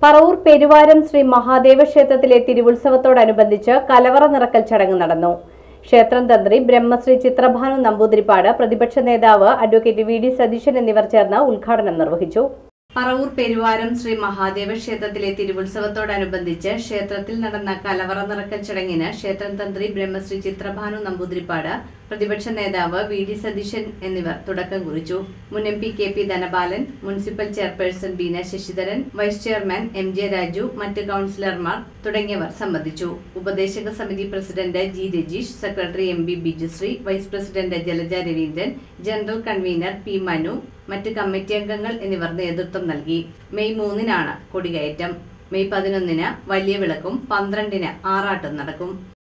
പറവൂർ പെരുവാരം ശ്രീ മഹാദേവ ക്ഷേത്രത്തിലെ തിരുവുത്സവത്തോടനുബന്ധിച്ച് കലവറ നിറക്കൽ ചടങ്ങ് നടന്നു ക്ഷേത്രം തന്ത്രി ബ്രഹ്മശ്രീ ചിത്രഭാനു നമ്പൂതിരിപ്പാട് പ്രതിപക്ഷ നേതാവ് അഡ്വക്കേറ്റ് വി ഡി സതീശൻ എന്നിവർ ചേർന്ന് ഉദ്ഘാടനം നിർവഹിച്ചു പറവൂർ പെരുവാരം ശ്രീ മഹാദേവ ക്ഷേത്രത്തിലെ തിരുവുത്സവത്തോടനുബന്ധിച്ച് ക്ഷേത്രത്തിൽ നടന്ന കലവറ നിറക്കൽ ചടങ്ങിന് ക്ഷേത്രം തന്ത്രി ബ്രഹ്മശ്രീ ചിത്രഭാനു നമ്പൂതിരിപ്പാട് പ്രതിപക്ഷ നേതാവ് വി ഡി സതീശൻ എന്നിവർ തുടക്കം കുറിച്ചു മുൻ M P K P Dhanapalan municipal chairperson Beena Sasidharan vice chairman M J Raju മറ്റ് കൌൺസിലർമാർ തുടങ്ങിയവർ സംബന്ധിച്ചു ഉപദേശക സമിതി president G Rajeesh secretary M B Bijusree vice president Jalaja Raveendran general convener P Manu മറ്റ് കമ്മിറ്റി അംഗങ്ങൾ എന്നിവർ നേതൃത്വം നൽകി മെയ് മൂന്നിനാണ് കൊടികയറ്റം മെയ് പതിനൊന്നിന് വലിയ വിളക്കും പന്ത്രണ്ടിന് ആറാട്ടും നടക്കും